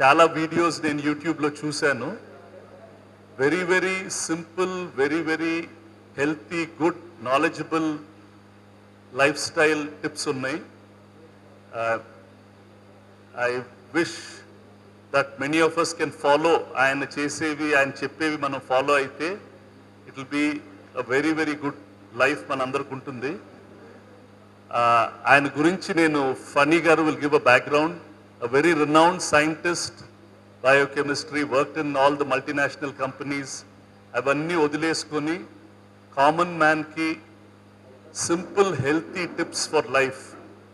చాలా వీడియోస్ నేను యూట్యూబ్లో చూశాను very very simple very very healthy good knowledgeable lifestyle tips ఉన్నాయి I wish that many of us can follow ఆయన చేసేవి ఆయన చెప్పేవి మనం ఫాలో అయితే it will be a very very good life మనందరికి ఉంటుంది Uh, ఆయన గురించి నేను ఫనీ గారు will give a background a very renowned scientist biochemistry work in all the multinational companies అవన్నీ వదిలేసుకొని కామన్ మ్యాన్కి simple healthy tips for life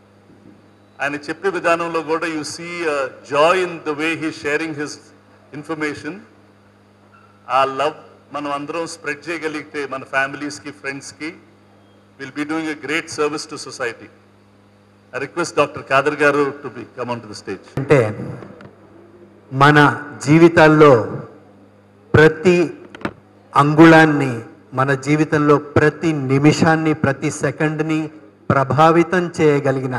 ఆయన చెప్పే విధానంలో కూడా you see joy in the way he sharing his information ఆ love మనం అందరం స్ప్రెడ్ చేయగలిగితే మన ఫ్యామిలీస్కి ఫ్రెండ్స్కి will be doing a great service to society I request doctor Khader గారు to be come on to the stage అంటే మన జీవితాల్లో ప్రతి అంగుళాన్ని మన జీవితంలో ప్రతి నిమిషాన్ని ప్రతి సెకండ్ని ప్రభావితం చేయగలిగిన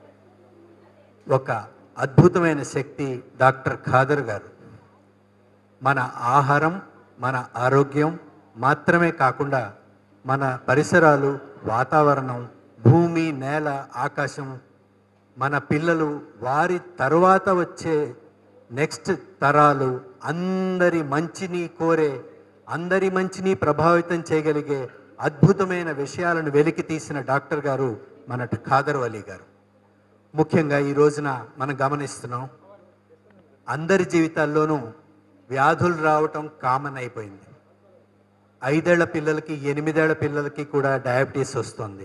ఒక అద్భుతమైన శక్తి డాక్టర్ ఖాదర్ గారు మన ఆహారం మన ఆరోగ్యం మాత్రమే కాకుండా మన పరిసరాలు వాతావరణం భూమి నేల ఆకాశం మన పిల్లలు వారి తరువాత వచ్చే నెక్స్ట్ తరాలు అందరి మంచిని కోరే అందరి మంచిని ప్రభావితం చేయగలిగే అద్భుతమైన విషయాలను వెలికి తీసిన డాక్టర్ గారు మన ఖాదర్ అలీ గారు ముఖ్యంగా ఈ రోజున మనం గమనిస్తున్నాం అందరి జీవితాల్లోనూ వ్యాధులు రావటం కామన్ అయిపోయింది ఐదేళ్ల పిల్లలకి ఎనిమిదేళ్ల పిల్లలకి కూడా డయాబెటీస్ వస్తుంది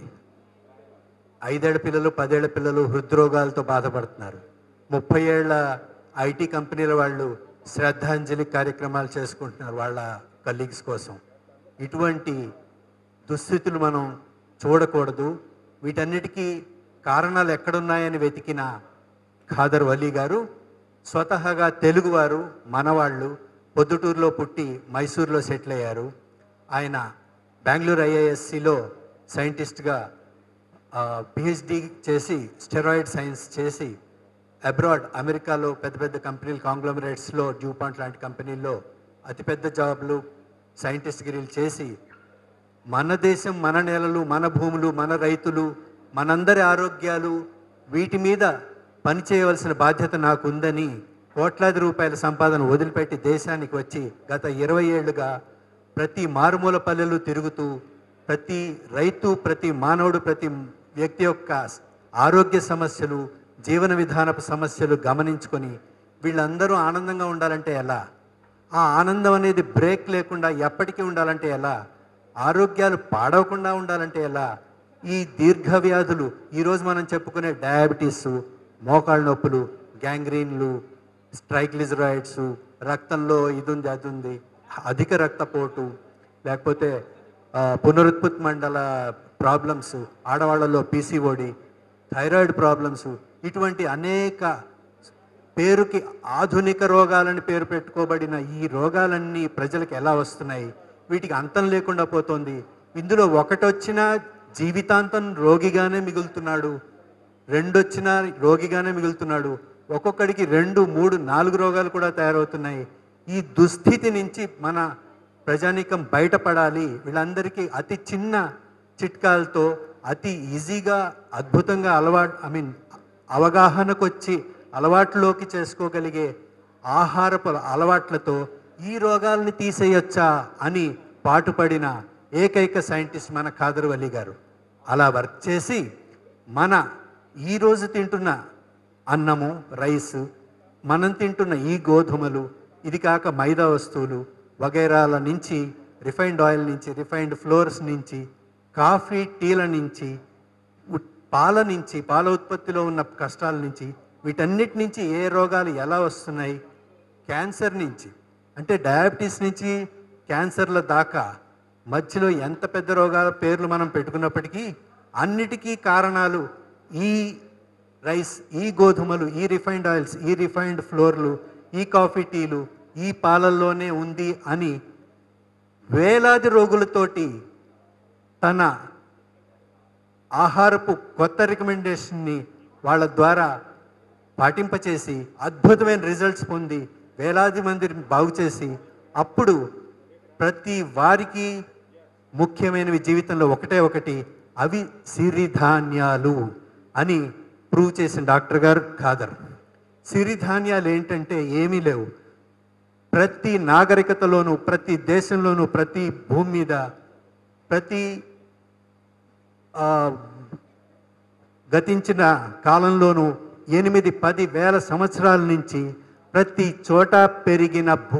ఐదేళ్ల పిల్లలు పదేళ్ల పిల్లలు హృద్రోగాలతో బాధపడుతున్నారు ముప్పై ఏళ్ల ఐటీ కంపెనీల వాళ్ళు శ్రద్ధాంజలి కార్యక్రమాలు చేసుకుంటున్నారు వాళ్ళ కలీగ్స్ కోసం ఇటువంటి దుస్థితులు మనం చూడకూడదు వీటన్నిటికీ కారణాలు ఎక్కడున్నాయని వెతికిన ఖాదర్ వలీ గారు స్వతహాగా తెలుగువారు మనవాళ్ళు పొద్దుటూరులో పుట్టి మైసూర్లో సెటిల్ అయ్యారు ఆయన బెంగళూరు ఐఐఎస్సిలో సైంటిస్ట్గా పిహెచ్డి చేసి స్టెరాయిడ్ సైన్స్ చేసి అబ్రాడ్ అమెరికాలో పెద్ద పెద్ద కంపెనీలు కాంగ్లోమరేట్స్లో డ్యూపాంట్ లాంటి కంపెనీల్లో అతిపెద్ద జాబ్లు సైంటిస్ట్ గిరీలు చేసి మన దేశం మన నేలలు మన భూములు మన రైతులు మనందరి ఆరోగ్యాలు వీటి మీద పని చేయవలసిన బాధ్యత నాకు ఉందని కోట్లాది రూపాయల సంపాదన వదిలిపెట్టి దేశానికి వచ్చి గత ఇరవై ఏళ్లుగా ప్రతి మారుమూల పల్లెలు తిరుగుతూ ప్రతి రైతు ప్రతి మానవుడు ప్రతి వ్యక్తి యొక్క ఆరోగ్య సమస్యలు జీవన విధానపు సమస్యలు గమనించుకొని వీళ్ళందరూ ఆనందంగా ఉండాలంటే ఎలా ఆ ఆనందం అనేది బ్రేక్ లేకుండా ఎప్పటికీ ఉండాలంటే ఎలా ఆరోగ్యాలు పాడవకుండా ఉండాలంటే ఎలా ఈ దీర్ఘ వ్యాధులు ఈరోజు మనం చెప్పుకునే డయాబెటీస్ మోకాళ్ళ నొప్పులు గ్యాంగ్రీన్లు స్ట్రైక్లిజరాయిడ్స్ రక్తంలో ఇది ఉంది అది ఉంది అధిక రక్తపోటు లేకపోతే ఆ, పునరుత్పత్తి మండల ప్రాబ్లమ్స్ ఆడవాళ్ళలో పీసీఓడి థైరాయిడ్ ప్రాబ్లమ్స్ ఇటువంటి అనేక పేరుకి ఆధునిక రోగాలని పేరు పెట్టుకోబడిన ఈ రోగాలన్నీ ప్రజలకు ఎలా వస్తున్నాయి వీటికి అంతం లేకుండా పోతుంది ఇందులో ఒకటొచ్చినా జీవితాంతం రోగిగానే మిగులుతున్నాడు రెండొచ్చినా రోగిగానే మిగులుతున్నాడు ఒక్కొక్కడికి రెండు మూడు నాలుగు రోగాలు కూడా తయారవుతున్నాయి ఈ దుస్థితి నుంచి మన ప్రజానీకం బయటపడాలి వీళ్ళందరికీ అతి చిన్న చిట్కాలతో అతి ఈజీగా అద్భుతంగా అలవాటు ఐ మీన్ అవగాహనకు వచ్చి అలవాట్లోకి చేసుకోగలిగే ఆహారపు అలవాట్లతో ఈ రోగాల్ని తీసేయొచ్చా అని పాటుపడిన ఏకైక సైంటిస్ట్ మన ఖాదర్ అలీ గారు అలా వర్క్ చేసి మన ఈరోజు తింటున్న అన్నము రైస్ మనం తింటున్న ఈ గోధుమలు ఇది కాక మైదా వస్తువులు వగైరాల నుంచి రిఫైన్డ్ ఆయిల్ నుంచి రిఫైన్డ్ ఫ్లోర్స్ నుంచి కాఫీ టీల నుంచి ఉట్- పాల నుంచి పాల ఉత్పత్తిలో ఉన్న కష్టాల నుంచి వీటన్నిటి నుంచి ఏ రోగాలు ఎలా వస్తున్నాయి క్యాన్సర్ నుంచి అంటే డయాబెటీస్ నుంచి క్యాన్సర్ల దాకా మధ్యలో ఎంత పెద్ద రోగాల పేర్లు మనం పెట్టుకున్నప్పటికీ అన్నిటికీ కారణాలు ఈ రైస్ ఈ గోధుమలు ఈ రిఫైన్డ్ ఆయిల్స్ ఈ రిఫైన్డ్ ఫ్లోర్లు ఈ కాఫీ టీలు ఈ పాలల్లోనే ఉంది అని వేలాది రోగులతోటి తన ఆహారపు కొత్త రికమెండేషన్ని వాళ్ళ ద్వారా పాటింపచేసి అద్భుతమైన రిజల్ట్స్ పొంది వేలాది మందిని బాగు చేసి అప్పుడు ప్రతి వారికి ముఖ్యమైనవి జీవితంలో ఒకటే ఒకటి అవి సిరిధాన్యాలు అని ప్రూవ్ చేసిన డాక్టర్ గారు ఖాదర్ సిరిధాన్యాలు ఏంటంటే ఏమీ లేవు ప్రతి నాగరికతలోనూ ప్రతి దేశంలోనూ ప్రతి భూమి మీద ప్రతి ఆ, గతించిన కాలంలోనూ ఎనిమిది పది వేల సంవత్సరాల నుంచి ప్రతి చోట పెరిగిన భూ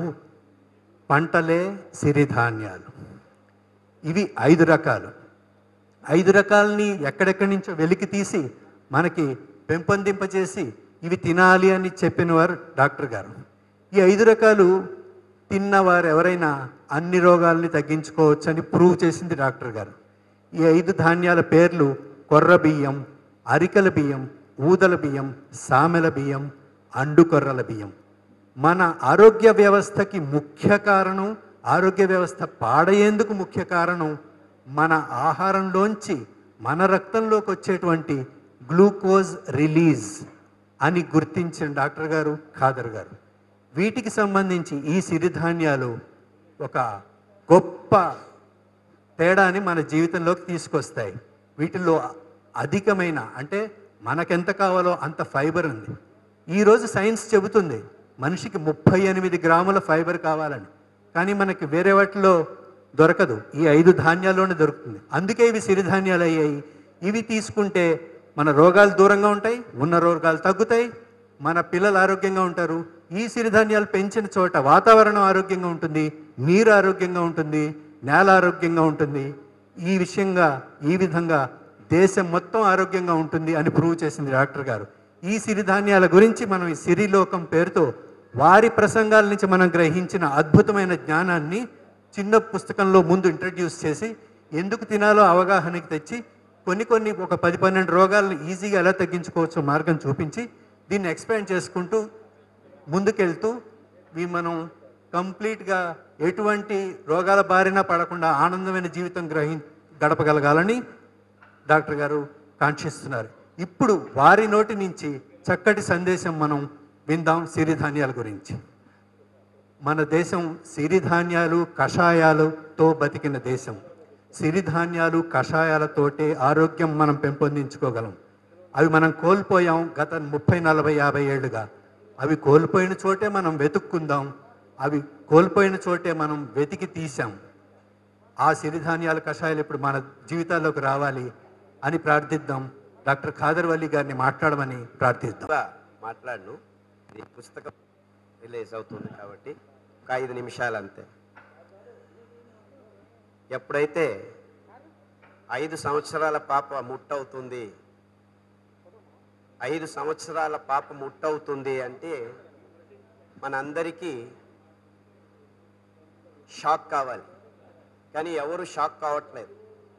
పంటలే సిరిధాన్యాలు ఇవి ఐదు రకాలు ఐదు రకాలని ఎక్కడెక్కడి నుంచో వెలికి తీసి మనకి పెంపొందింపచేసి ఇవి తినాలి అని చెప్పిన వారు డాక్టర్ గారు ఈ ఐదు రకాలు తిన్నవారు ఎవరైనా అన్ని రోగాల్ని తగ్గించుకోవచ్చు అని ప్రూవ్ చేసింది డాక్టర్ గారు ఈ ఐదు ధాన్యాల పేర్లు కొర్ర బియ్యం అరికల బియ్యం ఊదల బియ్యం సామెల బియ్యం అండుకొర్రల బియ్యం మన ఆరోగ్య వ్యవస్థకి ముఖ్య కారణం ఆరోగ్య వ్యవస్థ పాడయ్యేందుకు ముఖ్య కారణం మన ఆహారంలోంచి మన రక్తంలోకి వచ్చేటువంటి గ్లూకోజ్ రిలీజ్ అని గుర్తించిన డాక్టర్ గారు ఖాదర్ గారు వీటికి సంబంధించి ఈ సిరిధాన్యాలు ఒక గొప్ప తేడాని మన జీవితంలోకి తీసుకొస్తాయి వీటిల్లో అధికమైన అంటే మనకెంత కావాలో అంత ఫైబర్ ఉంది ఈరోజు సైన్స్ చెబుతుంది మనిషికి ముప్పై ఎనిమిది గ్రాముల ఫైబర్ కావాలని కానీ మనకి వేరే వాటిలో దొరకదు ఈ ఐదు ధాన్యాల్లోనే దొరుకుతుంది అందుకే ఇవి సిరిధాన్యాలు అయ్యాయి ఇవి తీసుకుంటే మన రోగాలు దూరంగా ఉంటాయి ఉన్న రోగాలు తగ్గుతాయి మన పిల్లలు ఆరోగ్యంగా ఉంటారు ఈ సిరిధాన్యాలు పెంచిన చోట వాతావరణం ఆరోగ్యంగా ఉంటుంది నీరు ఆరోగ్యంగా ఉంటుంది నేల ఆరోగ్యంగా ఉంటుంది ఈ విషయంగా ఈ విధంగా దేశం మొత్తం ఆరోగ్యంగా ఉంటుంది అని ప్రూవ్ చేసింది డాక్టర్ గారు ఈ సిరిధాన్యాల గురించి మనం ఈ సిరిలోకం పేరుతో వారి ప్రసంగాల నుంచి మనం గ్రహించిన అద్భుతమైన జ్ఞానాన్ని చిన్న పుస్తకంలో ముందు ఇంట్రడ్యూస్ చేసి ఎందుకు తినాలో అవగాహనకి తెచ్చి కొన్ని కొన్ని ఒక పది పన్నెండు రోగాలను ఈజీగా ఎలా తగ్గించుకోవచ్చో మార్గం చూపించి దీన్ని ఎక్స్పాండ్ చేసుకుంటూ ముందుకెళ్తూ ఇవి మనం కంప్లీట్గా ఎటువంటి రోగాల బారిన పడకుండా ఆనందమైన జీవితం గ్రహి గడపగలగాలని డాక్టర్ గారు కాంక్షిస్తున్నారు ఇప్పుడు వారి నోటి నుంచి చక్కటి సందేశం మనం విందాం సిరిధాన్యాల గురించి మన దేశం సిరిధాన్యాలు కషాయాలతో బతికిన దేశం సిరిధాన్యాలు కషాయాలతోటే ఆరోగ్యం మనం పెంపొందించుకోగలం అవి మనం కోల్పోయాం గత ముప్పై నలభై యాభై ఏళ్ళుగా అవి కోల్పోయిన చోటే మనం వెతుక్కుందాం అవి కోల్పోయిన చోటే మనం వెతికి తీసాం ఆ సిరిధాన్యాల కషాయాలు ఇప్పుడు మన జీవితాల్లోకి రావాలి అని ప్రార్థిద్దాం డాక్టర్ ఖాదర్ వల్లి గారిని మాట్లాడమని ప్రార్థిద్దాం ఎక్కువ మాట్లాడను ఇది పుస్తకం రిలీజ్ అవుతుంది కాబట్టి ఒక ఐదు నిమిషాలు అంతే ఎప్పుడైతే ఐదు సంవత్సరాల పాప ముట్టవుతుంది ఐదు సంవత్సరాల పాప ముట్టవుతుంది అంటే మనందరికీ షాక్ కావాలి కానీ ఎవరు షాక్ కావట్లేదు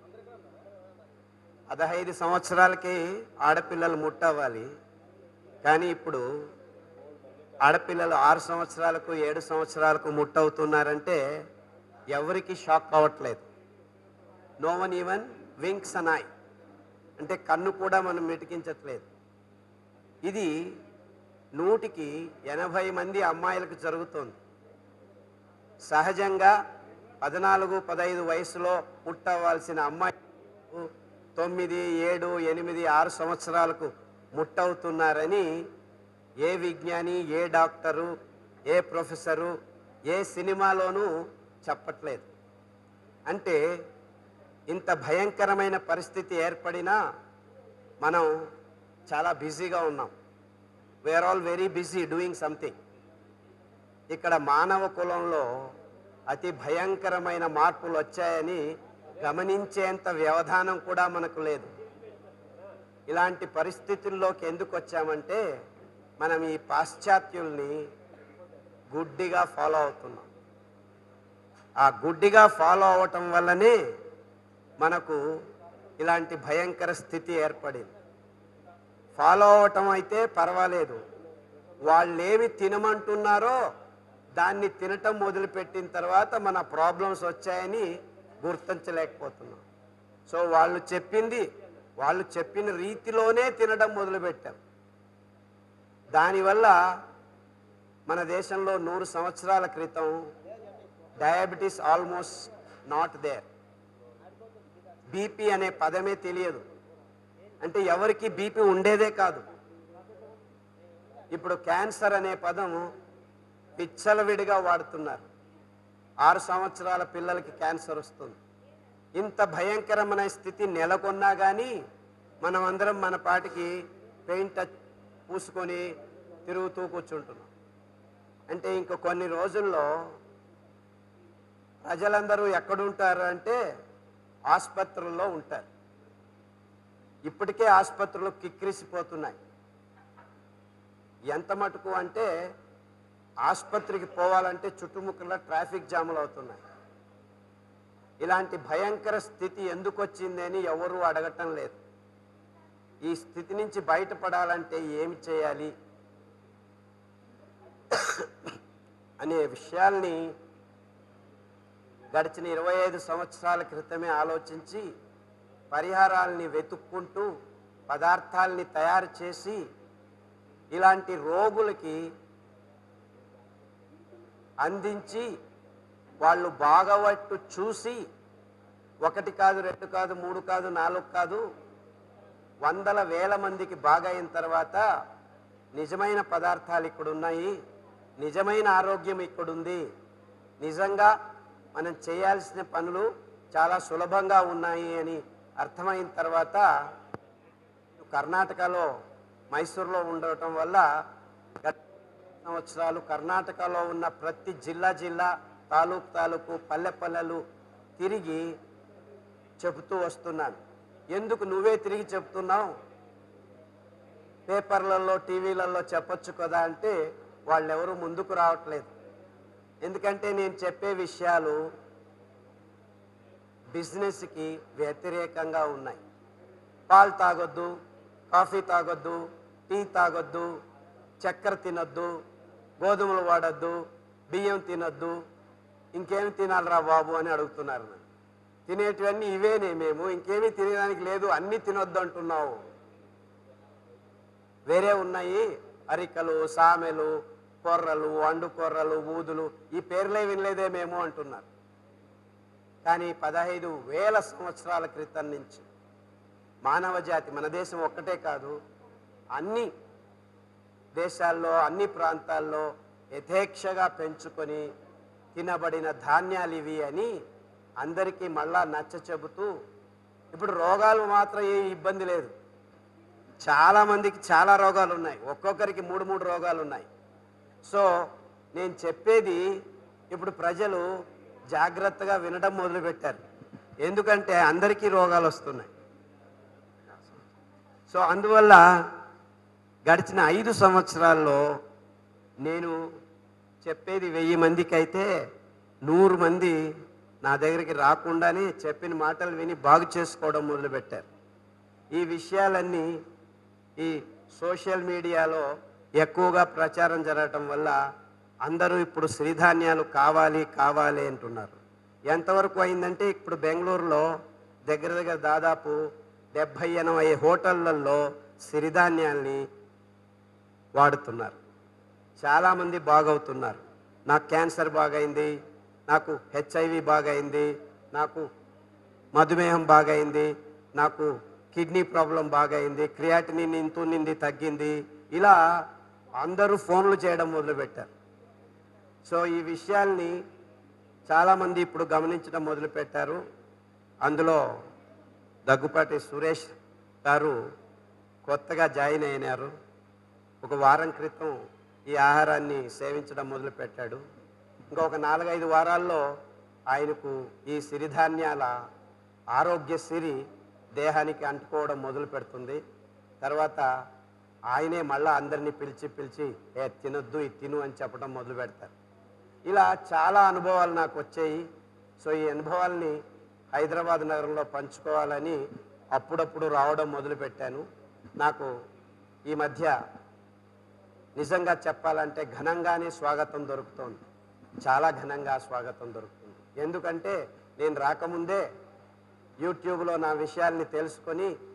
పదహైదు సంవత్సరాలకి ఆడపిల్లలు ముట్టవ్వాలి కానీ ఇప్పుడు ఆడపిల్లలు ఆరు సంవత్సరాలకు ఏడు సంవత్సరాలకు ముట్టవుతున్నారంటే ఎవరికి షాక్ కావట్లేదు no one even winks an eye అంటే కన్ను కూడా మనం మెటికించట్లేదు ఇది నూటికి ఎనభై మంది అమ్మాయిలకు జరుగుతోంది సహజంగా పద్నాలుగు పదహైదు వయసులో పుట్టవలసిన అమ్మాయి తొమ్మిది ఏడు ఎనిమిది ఆరు సంవత్సరాలకు ముట్టవుతున్నారని ఏ విజ్ఞాని ఏ డాక్టరు ఏ ప్రొఫెసరు ఏ సినిమాలోనూ చెప్పట్లేదు అంటే ఇంత భయంకరమైన పరిస్థితి ఏర్పడినా మనం చాలా బిజీగా ఉన్నాం we are all very busy doing something ఇక్కడ మానవ కులంలో అతి భయంకరమైన మార్పులు వచ్చాయని గమనించేంత వ్యవధానం కూడా మనకు లేదు ఇలాంటి పరిస్థితుల్లోకి ఎందుకు వచ్చామంటే మనం ఈ పాశ్చాత్యుల్ని గుడ్డిగా ఫాలో అవుతున్నాం ఆ గుడ్డిగా ఫాలో అవటం వల్లనే మనకు ఇలాంటి భయంకర స్థితి ఏర్పడింది ఫాలో అవటం అయితే పర్వాలేదు వాళ్ళేమి తినమంటున్నారో దాన్ని తినటం మొదలుపెట్టిన తర్వాత మన ప్రాబ్లమ్స్ వచ్చాయని గుర్తించలేకపోతున్నాం సో వాళ్ళు చెప్పింది వాళ్ళు చెప్పిన రీతిలోనే తినడం మొదలుపెట్టాం దానివల్ల మన దేశంలో నూరు సంవత్సరాల క్రితం diabetes almost not there BP అనే పదమే తెలియదు అంటే ఎవరికి బీపీ ఉండేదే కాదు ఇప్పుడు క్యాన్సర్ అనే పదం విచ్చలవిడిగా వాడుతున్నారు ఆరు సంవత్సరాల పిల్లలకి క్యాన్సర్ వస్తుంది ఇంత భయంకరమైన స్థితి నెలకొన్నా కానీ మనం అందరం మన పాటికి పెయింట్ పూసుకొని తిరుగుతూ కూర్చుంటున్నాం అంటే ఇంక కొన్ని రోజుల్లో ప్రజలందరూ ఎక్కడుంటారు అంటే ఆసుపత్రుల్లో ఉంటారు ఇప్పటికే ఆసుపత్రులు కిక్కిరిసిపోతున్నాయి ఎంత మటుకు అంటే ఆసుపత్రికి పోవాలంటే చుట్టుముక్కల ట్రాఫిక్ జాములు అవుతున్నాయి ఇలాంటి భయంకర స్థితి ఎందుకు వచ్చింది అని ఎవరూ అడగటం లేదు ఈ స్థితి నుంచి బయటపడాలంటే ఏమి చేయాలి అనే విషయాల్ని గడిచిన ఇరవై ఐదు సంవత్సరాల క్రితమే ఆలోచించి పరిహారాల్ని వెతుక్కుంటూ పదార్థాల్ని తయారు చేసి ఇలాంటి రోగులకి అందించి వాళ్ళు బాగవట్టు చూసి ఒకటి కాదు రెండు కాదు మూడు కాదు నాలుగు కాదు వందల వేల మందికి బాగా అయిన తర్వాత నిజమైన పదార్థాలు ఇక్కడ ఉన్నాయి నిజమైన ఆరోగ్యం ఇక్కడుంది నిజంగా మనం చేయాల్సిన పనులు చాలా సులభంగా ఉన్నాయి అని అర్థమైన తర్వాత కర్ణాటకలో మైసూర్లో ఉండటం వల్ల గత సంవత్సరాలు కర్ణాటకలో ఉన్న ప్రతి జిల్లా జిల్లా తాలూకు తాలూకు పల్లె పల్లెలు తిరిగి చెబుతూ వస్తున్నాను ఎందుకు నువ్వే తిరిగి చెప్తున్నావు పేపర్లలో టీవీలలో చెప్పొచ్చు కదా అంటే వాళ్ళెవరూ ముందుకు రావట్లేదు ఎందుకంటే నేను చెప్పే విషయాలు బిజినెస్కి వ్యతిరేకంగా ఉన్నాయి పాలు తాగొద్దు కాఫీ తాగొద్దు టీ తాగొద్దు చక్కెర తినొద్దు గోధుమలు వాడొద్దు బియ్యం తినొద్దు ఇంకేమి తినాలిరా బాబు అని అడుగుతున్నారు నన్ను తినేటివన్నీ ఇవేనే మేము ఇంకేమీ తినడానికి లేదు అన్నీ తినొద్దు అంటున్నావు వేరే ఉన్నాయి అరికలు సామెలు కొర్రలు అండు కొర్రలు ఊదులు ఈ పేర్లే వినలేదే మేము అంటున్నారు కానీ పదహైదు వేల సంవత్సరాల క్రితం నుంచి మానవ జాతి మన దేశం ఒక్కటే కాదు అన్ని దేశాల్లో అన్ని ప్రాంతాల్లో యథేచ్ఛగా పెంచుకొని తినబడిన ధాన్యాలు ఇవి అని అందరికీ మళ్ళా నచ్చ చెబుతూ ఇప్పుడు రోగాలు మాత్రం ఏ ఇబ్బంది లేదు చాలా మందికి చాలా రోగాలు ఉన్నాయి ఒక్కొక్కరికి మూడు మూడు రోగాలు ఉన్నాయి సో నేను చెప్పేది ఇప్పుడు ప్రజలు జాగ్రత్తగా వినడం మొదలుపెట్టారు ఎందుకంటే అందరికీ రోగాలు వస్తున్నాయి సో అందువల్ల గడిచిన ఐదు సంవత్సరాల్లో నేను చెప్పేది వెయ్యి మందికి అయితే నూరు మంది నా దగ్గరికి రాకుండానే చెప్పిన మాటలు విని బాగు చేసుకోవడం మొదలుపెట్టారు ఈ విషయాలన్నీ ఈ సోషల్ మీడియాలో ఎక్కువగా ప్రచారం జరగటం వల్ల అందరూ ఇప్పుడు సిరిధాన్యాలు కావాలి కావాలి అంటున్నారు ఎంతవరకు అయిందంటే ఇప్పుడు బెంగళూరులో దగ్గర దగ్గర దాదాపు డెబ్భై ఎనభై హోటళ్లలో సిరిధాన్యాల్ని వాడుతున్నారు చాలామంది బాగవుతున్నారు నాకు క్యాన్సర్ బాగైంది నాకు హెచ్ఐవి బాగైంది నాకు మధుమేహం బాగైంది నాకు కిడ్నీ ప్రాబ్లం బాగైంది క్రియాటినిన్ ఇంతు నింది తగ్గింది ఇలా అందరూ ఫోన్లు చేయడం మొదలుపెట్టారు సో ఈ విషయాల్ని చాలామంది ఇప్పుడు గమనించడం మొదలుపెట్టారు అందులో దగ్గుపాటి సురేష్ గారు కొత్తగా జాయిన్ అయినారు ఒక వారం క్రితం ఈ ఆహారాన్ని సేవించడం మొదలుపెట్టాడు ఇంకొక నాలుగైదు వారాల్లో ఆయనకు ఈ సిరిధాన్యాల ఆరోగ్య సిరి దేహానికి అంటుకోవడం మొదలు పెడుతుంది తర్వాత ఆయనే మళ్ళా అందరినీ పిలిచి పిలిచి ఏ తినొద్దు ఇది తిను అని చెప్పడం మొదలు పెడతారు ఇలా చాలా అనుభవాలు నాకు వచ్చాయి సో ఈ అనుభవాల్ని హైదరాబాద్ నగరంలో పంచుకోవాలని అప్పుడప్పుడు రావడం మొదలుపెట్టాను నాకు ఈ మధ్య నిజంగా చెప్పాలంటే ఘనంగానే స్వాగతం దొరుకుతోంది చాలా ఘనంగా స్వాగతం దొరుకుతుంది ఎందుకంటే నేను రాకముందే యూట్యూబ్లో నా విషయాల్ని తెలుసుకొని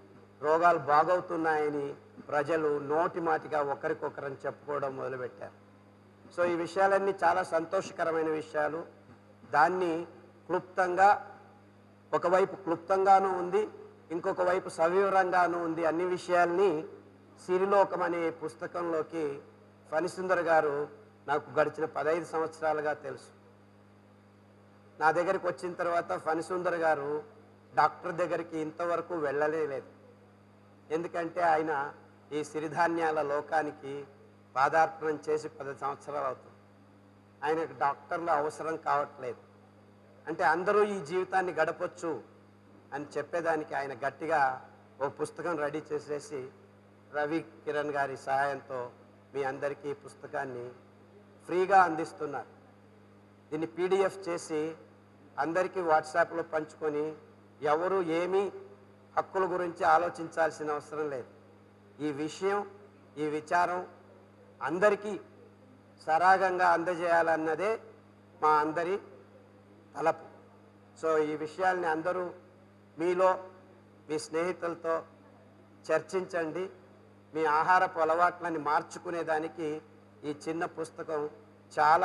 రోగాలు బాగవుతున్నాయని ప్రజలు నోటి మాటిగా ఒకరికొకరని చెప్పుకోవడం మొదలుపెట్టారు సో ఈ విషయాలన్నీ చాలా సంతోషకరమైన విషయాలు దాన్ని క్లుప్తంగా ఒకవైపు క్లుప్తంగానూ ఉంది ఇంకొక వైపు సవివరంగానూ ఉంది అన్ని విషయాల్ని సిరిలోకం అనే పుస్తకంలోకి ఫణిసుందర్ గారు నాకు గడిచిన పదహైదు సంవత్సరాలుగా తెలుసు నా దగ్గరికి వచ్చిన తర్వాత ఫణిసుందర్ గారు డాక్టర్ దగ్గరికి ఇంతవరకు వెళ్ళలే లేదు ఎందుకంటే ఆయన ఈ సిరిధాన్యాల లోకానికి పాదార్పణం చేసి పది సంవత్సరాలు అవుతుంది ఆయనకు డాక్టర్లు అవసరం కావట్లేదు అంటే అందరూ ఈ జీవితాన్ని గడపొచ్చు అని చెప్పేదానికి ఆయన గట్టిగా ఓ పుస్తకం రెడీ చేసేసి రవి కిరణ్ గారి సహాయంతో మీ అందరికీ ఈ పుస్తకాన్ని ఫ్రీగా అందిస్తున్నారు దీన్ని పీడిఎఫ్ చేసి అందరికీ వాట్సాప్లో పంచుకొని ఎవరు ఏమీ హక్కుల గురించి ఆలోచించాల్సిన అవసరం లేదు ఈ విషయం ఈ విచారం అందరికీ సరాగంగా అందజేయాలన్నదే మా అందరి తలపు సో ఈ విషయాల్ని అందరూ మీలో మీ స్నేహితులతో చర్చించండి మీ ఆహారపు అలవాట్లని మార్చుకునేదానికి ఈ చిన్న పుస్తకం చాలా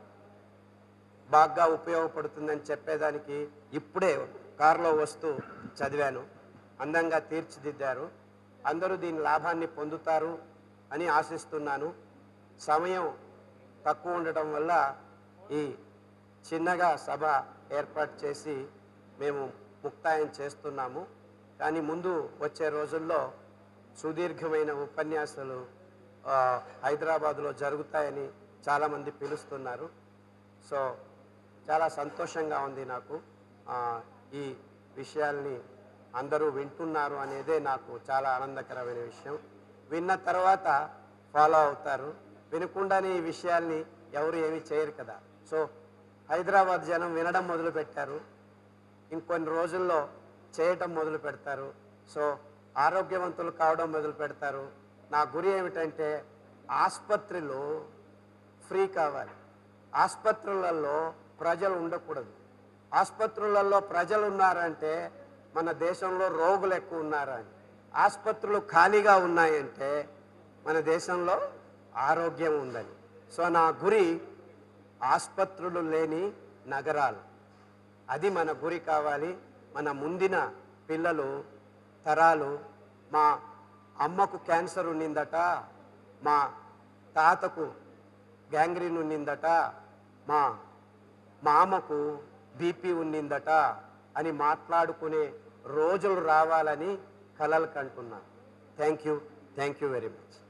బాగా ఉపయోగపడుతుందని చెప్పేదానికి ఇప్పుడే కారులో వస్తూ చదివాను అందంగా తీర్చిదిద్దారు అందరూ దీని లాభాన్ని పొందుతారు అని ఆశిస్తున్నాను సమయం తక్కువ ఉండటం వల్ల ఈ చిన్నగా సభ ఏర్పాటు చేసి మేము ముక్తాయం చేస్తున్నాము కానీ ముందు వచ్చే రోజుల్లో సుదీర్ఘమైన ఉపన్యాసాలు ఆ, హైదరాబాదులో జరుగుతాయని చాలామంది పిలుస్తున్నారు సో చాలా సంతోషంగా ఉంది నాకు ఆ, ఈ విషయాల్ని అందరూ వింటున్నారు అనేదే నాకు చాలా ఆనందకరమైన విషయం విన్న తర్వాత ఫాలో అవుతారు వినకుండానే ఈ విషయాల్ని ఎవరు ఏమీ చేయరు కదా సో హైదరాబాద్ జనం వినడం మొదలు పెట్టారు ఇంకొన్ని రోజుల్లో చేయటం మొదలు పెడతారు సో ఆరోగ్యవంతులు కావడం మొదలు పెడతారు నా గురి ఏమిటంటే ఆసుపత్రిలో ఫ్రీ కావాలి ఆసుపత్రులలో ప్రజలు ఉండకూడదు ఆసుపత్రులలో ప్రజలు ఉన్నారంటే మన దేశంలో రోగులు ఎక్కువ ఉన్నారని ఆసుపత్రులు ఖాళీగా ఉన్నాయంటే మన దేశంలో ఆరోగ్యం ఉందని సో నా గురి ఆసుపత్రులు లేని నగరాలు అది మన గురి కావాలి మన ముందిన పిల్లలు తరాలు మా అమ్మకు క్యాన్సర్ ఉన్నిందట మా తాతకు గ్యాంగ్రీన్ ఉన్నిందట మా మామకు బీపీ ఉన్నిందట అని మాట్లాడుకునే రోజులు రావాలని కలలు కంటున్నాను thank you thank you very much